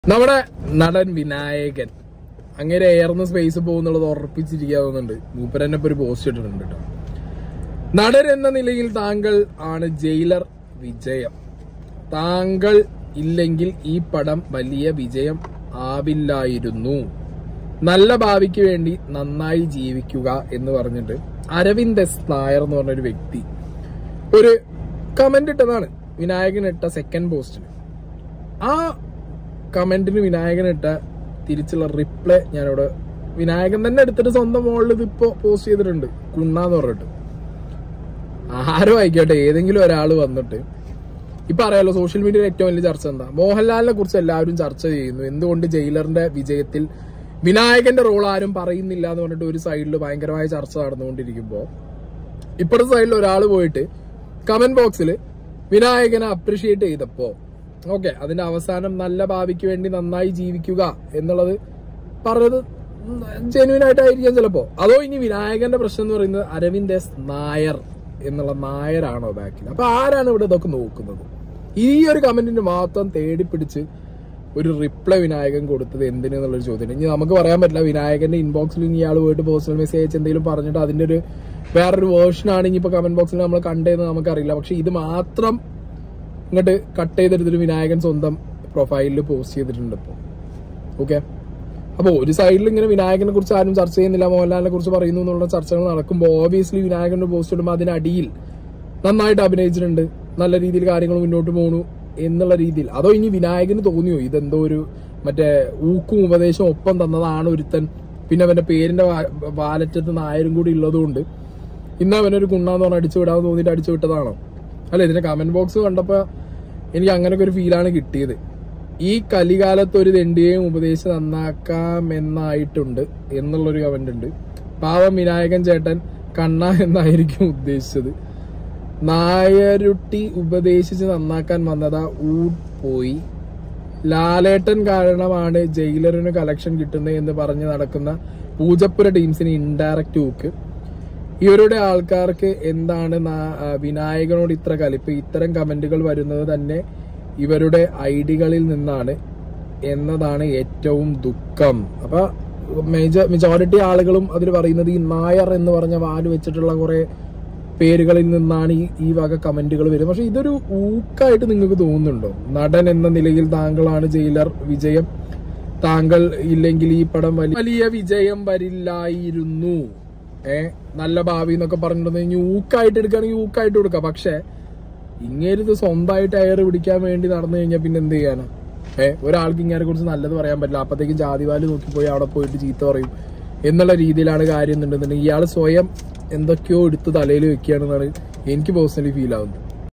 നമ്മുടെ നടൻ വിനായകൻ അങ്ങനെ എയർന്ന് സ്പേസ് പോകുന്നുള്ളത് ഉറപ്പിച്ചിരിക്കാവുന്നുണ്ട് മൂപ്പരന്നെ ഇപ്പൊ ഒരു പോസ്റ്റ് ഇട്ടിട്ടുണ്ട് കേട്ടോ നടൻ എന്ന നിലയിൽ താങ്കൾ ആണ് ജയിലർ വിജയം താങ്കൾ ഇല്ലെങ്കിൽ ഈ പടം വലിയ വിജയം ആവില്ലായിരുന്നു നല്ല ഭാവിക്ക് വേണ്ടി നന്നായി ജീവിക്കുക എന്ന് പറഞ്ഞിട്ട് അരവിന്ദ് എസ് നായർ എന്ന് പറഞ്ഞ ഒരു വ്യക്തി ഒരു കമന്റ് ഇട്ടതാണ് വിനായകൻ ഇട്ട സെക്കൻഡ് പോസ്റ്റിന് ആ കമന്റിന് വിനായകൻ ഇട്ട തിരിച്ചുള്ള റിപ്ലൈ ഞാനിവിടെ വിനായകൻ തന്നെ എടുത്തിട്ട് സ്വന്തം മോളിൽ ഇതിപ്പോ പോസ്റ്റ് ചെയ്തിട്ടുണ്ട് കുണ്ണാന്ന് പറഞ്ഞിട്ട് ആരും ആയിക്കോട്ടെ ഏതെങ്കിലും ഒരാൾ വന്നിട്ട് ഇപ്പൊ അറിയാലോ സോഷ്യൽ മീഡിയയിൽ ഏറ്റവും വലിയ ചർച്ച എന്താ മോഹൻലാലിനെ കുറിച്ച് എല്ലാവരും ചർച്ച ചെയ്യുന്നു എന്തുകൊണ്ട് ജയിലറിന്റെ വിജയത്തിൽ വിനായകന്റെ റോൾ ആരും പറയുന്നില്ല എന്ന് പറഞ്ഞിട്ട് ഒരു സൈഡിൽ ഭയങ്കരമായ ചർച്ച നടന്നുകൊണ്ടിരിക്കുമ്പോ ഇപ്പുറത്തെ സൈഡിൽ ഒരാൾ പോയിട്ട് കമന്റ് ബോക്സിൽ വിനായകനെ അപ്രിഷിയേറ്റ് ചെയ്തപ്പോ ഓക്കെ അതിന്റെ അവസാനം നല്ല ഭാവിക്ക് വേണ്ടി നന്നായി ജീവിക്കുക എന്നുള്ളത് പറഞ്ഞത് ജെന്യൂൻ ആയിട്ടായിരിക്കാം ചിലപ്പോ അതോ ഇനി വിനായകന്റെ പ്രശ്നം എന്ന് പറയുന്നത് അരവിന്ദ് എസ് നായർ എന്നുള്ള നായരാണോ ബാക്കിൽ അപ്പൊ ആരാണ് ഇവിടെ ഇതൊക്കെ നോക്കുന്നത് ഈ ഒരു കമന്റിന് മാത്രം തേടി പിടിച്ച് ഒരു റിപ്ലൈ വിനായകൻ കൊടുത്തത് എന്തിനെന്നുള്ളൊരു ചോദ്യം ഇനി നമുക്ക് പറയാൻ പറ്റില്ല വിനായകന്റെ ഇൻബോക്സിൽ ഇനി ഇയാൾ പോയിട്ട് പേഴ്സണൽ മെസ്സേജ് അയച്ച് എന്തെങ്കിലും പറഞ്ഞിട്ട് അതിന്റെ ഒരു വേറൊരു വേർഷൻ ആണ് ഇനിയിപ്പോ കമന്റ് ബോക്സിൽ നമ്മൾ കണ്ടതെന്ന് നമുക്കറിയില്ല പക്ഷെ ഇത് മാത്രം ഇങ്ങോട്ട് കട്ട് ചെയ്തെടുത്തിട്ട് വിനായകൻ സ്വന്തം പ്രൊഫൈലിൽ പോസ്റ്റ് ചെയ്തിട്ടുണ്ട് ഇപ്പോൾ ഓക്കെ അപ്പോൾ ഒരു സൈഡിൽ ഇങ്ങനെ വിനായകനെ കുറിച്ച് ആരും ചർച്ച ചെയ്യുന്നില്ല മോഹൻലാലിനെ കുറിച്ച് പറയുന്നു എന്നുള്ള ചർച്ചകൾ നടക്കുമ്പോൾ ഓബിയസ്ലി വിനായകന്റെ പോസ്റ്റ് ഇടുമ്പോൾ അതിനടിയിൽ നന്നായിട്ട് അഭിനയിച്ചിട്ടുണ്ട് നല്ല രീതിയിൽ കാര്യങ്ങൾ മുന്നോട്ട് പോണു എന്നുള്ള രീതിയിൽ അതോ ഇനി വിനായകന് തോന്നിയോ ഇതെന്തോ ഒരു മറ്റേ ഊക്കും ഉപദേശവും ഒപ്പം തന്നതാണ് ഒരുത്തൻ പിന്നെ അവന്റെ പേരിന്റെ വാ- വാലറ്റത്ത് നായരും കൂടി ഉള്ളതുകൊണ്ട് ഇന്ന് അവനൊരു കുണ്ണാന്ന് പറഞ്ഞ് അടിച്ചു വിടാന്ന് തോന്നിയിട്ട് അടിച്ചു വിട്ടതാണോ അല്ല ഇതിന്റെ കമന്റ് ബോക്സ് കണ്ടപ്പോ എനിക്ക് അങ്ങനൊക്കെ ഒരു ഫീലാണ് കിട്ടിയത് ഈ കലികാലത്ത് ഒരു തെണ്ടിയെയും ഉപദേശിച്ച് നന്നാക്കാമെന്നായിട്ടുണ്ട് എന്നുള്ളൊരു കമന്റ് ഉണ്ട് പാവം വിനായകൻ ചേട്ടൻ കണ്ണ എന്നായിരിക്കും ഉദ്ദേശിച്ചത് നായരുട്ടി ഉപദേശിച്ച് നന്നാക്കാൻ വന്നതാ ഊട് പോയി ലാലേട്ടൻ കാരണമാണ് ജയിലറിന് കലക്ഷൻ കിട്ടുന്നത് എന്ന് പറഞ്ഞ് നടക്കുന്ന പൂജപ്പുര ടീംസിന് ഇൻഡയറക്റ്റ് ഊക്ക് ഇവരുടെ ആൾക്കാർക്ക് എന്താണ് നാ- ആ, വിനായകനോട് ഇത്ര കലിപ്പ് ഇത്തരം കമന്റുകൾ വരുന്നത് തന്നെ ഇവരുടെ ഐഡികളിൽ നിന്നാണ് എന്നതാണ് ഏറ്റവും ദുഃഖം അപ്പൊ മേജർ മെജോറിറ്റി ആളുകളും അതിൽ പറയുന്നത് ഈ നായർ എന്ന് പറഞ്ഞ വാല് വെച്ചിട്ടുള്ള കുറെ പേരുകളിൽ നിന്നാണ് ഈ ഈ വക കമന്റുകൾ വരുന്നത് പക്ഷെ ഇതൊരു ഊക്കായിട്ട് നിങ്ങൾക്ക് തോന്നുന്നുണ്ടോ നടൻ എന്ന നിലയിൽ താങ്കളാണ് ജയിലർ വിജയം താങ്കൾ ഇല്ലെങ്കിൽ ഈ പടം വലിയ വലിയ വിജയം വരില്ലായിരുന്നു ഏ നല്ല ഭാവി എന്നൊക്കെ പറഞ്ഞിട്ടുണ്ടെങ്കിൽ ഇനി ഊക്കായിട്ട് എടുക്കുകയാണെങ്കിൽ ഊക്കായിട്ട് കൊടുക്കാം പക്ഷെ ഇങ്ങേരിത് സ്വന്തമായിട്ട് എയർ പിടിക്കാൻ വേണ്ടി നടന്നു കഴിഞ്ഞാൽ പിന്നെ എന്ത് ചെയ്യാനാ ഏ ഒരാൾക്ക് ഇങ്ങനെ കുറിച്ച് നല്ലത് പറയാൻ പറ്റില്ല അപ്പത്തേക്കും ജാതിവാല് നോക്കിപ്പോയി അവിടെ പോയിട്ട് ചീത്ത പറയും എന്നുള്ള രീതിയിലാണ് കാര്യം എന്നുണ്ടെന്നുണ്ടെങ്കിൽ ഇയാൾ സ്വയം എന്തൊക്കെയോ എടുത്ത് തലയിൽ വെക്കുകയാണെന്നാണ് എനിക്ക് പേഴ്സണലി ഫീൽ ആവുന്നത്